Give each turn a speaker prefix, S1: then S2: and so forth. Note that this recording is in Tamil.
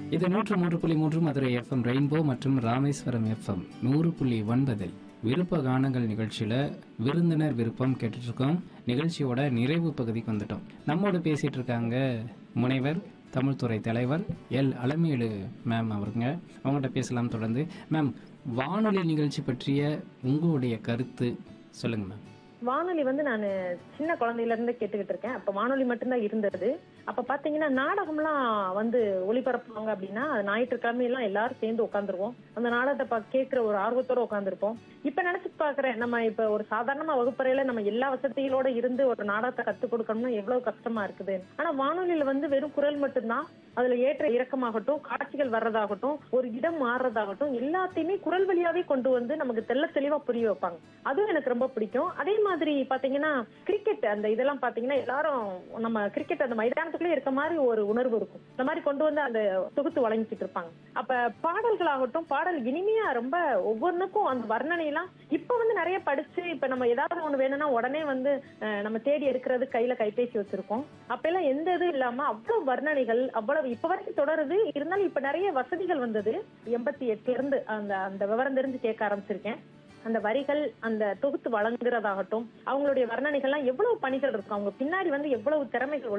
S1: இது நூற்று மூன்று புள்ளி மூன்று மதுரை எஃப்எம் ரெயின்போ மற்றும் ராமேஸ்வரம் எஃப்எம் நூறு புள்ளி ஒன்பதில் விருப்ப கானங்கள் நிகழ்ச்சியில விருந்தினர் விருப்பம் கேட்டுட்டு இருக்கோம் நிகழ்ச்சியோட நிறைவு பகுதிக்கு வந்துட்டோம் நம்மோட பேசிட்டு இருக்காங்க முனைவர் தமிழ்துறை தலைவர் எல் அலமேலு மேம் அவருங்க அவங்கள்ட்ட பேசலாம் தொடர்ந்து மேம் வானொலி நிகழ்ச்சி பற்றிய உங்களுடைய கருத்து சொல்லுங்க மேம்
S2: வானொலி வந்து நான் சின்ன குழந்தையில இருந்து கேட்டுக்கிட்டு இருக்கேன் அப்ப வானொலி மட்டும்தான் இருந்தது அப்ப பாத்தீங்கன்னா நாடகம்லாம் வந்து ஒளிபரப்புவாங்க அப்படின்னா அது ஞாயிற்றுக்கிழமை எல்லாம் எல்லாரும் சேர்ந்து உட்காந்துருவோம் அந்த நாடகத்தை பா- கேட்கிற ஒரு ஆர்வத்தோட உட்காந்துருப்போம் இப்ப நினைச்சு பாக்குறேன் நம்ம இப்ப ஒரு சாதாரணமா வகுப்பறையில நம்ம எல்லா வசதிகளோட இருந்து ஒரு நாடகத்தை கத்துக் கொடுக்கணும்னா எவ்வளவு கஷ்டமா இருக்குது ஆனா வானொலியில வந்து வெறும் குரல் மட்டும்தான் அதுல ஏற்ற இறக்கமாகட்டும் காட்சிகள் வர்றதாகட்டும் ஒரு இடம் மாறுறதாகட்டும் எல்லாத்தையுமே குரல் வழியாவே கொண்டு வந்து நமக்கு தெள்ள தெளிவா புரிய வைப்பாங்க அதுவும் எனக்கு ரொம்ப பிடிக்கும் அதே மாதிரி பாத்தீங்கன்னா கிரிக்கெட் அந்த இதெல்லாம் பாத்தீங்கன்னா எல்லாரும் நம்ம கிரிக்கெட் அந்த மைதானத்துக்குள்ளே இருக்க மாதிரி ஒரு உணர்வு இருக்கும் இந்த மாதிரி கொண்டு வந்து அந்த தொகுத்து வழங்கிட்டு இருப்பாங்க அப்ப பாடல்களாகட்டும் பாடல் இனிமையா ரொம்ப ஒவ்வொன்றுக்கும் அந்த வர்ணனை எல்லாம் இப்ப வந்து நிறைய படிச்சு இப்ப நம்ம ஏதாவது ஒண்ணு வேணும்னா உடனே வந்து அஹ், நம்ம தேடி எடுக்கிறது கையில கைபேசி வச்சிருக்கோம் அப்ப எல்லாம் எந்த இதுவும் இல்லாம அவ்வளவு வர்ணனைகள் அவ்வளவு இப்ப வரைக்கும் தொடருது இருந்தாலும் இப்ப நிறைய வசதிகள் வந்தது எண்பத்தி எட்டுல இருந்து அந்த அந்த விவரம் தெரிஞ்சு கேட்க ஆரம்பிச்சிருக்கேன் அந்த வரிகள் அந்த தொகுத்து வழங்குறதாகட்டும் அவங்களுடைய வர்ணனைகள்லாம் எவ்வளவு பணிகள் இருக்கும் அவங்க பின்னாடி வந்து எவ்வளவு திறமைகள்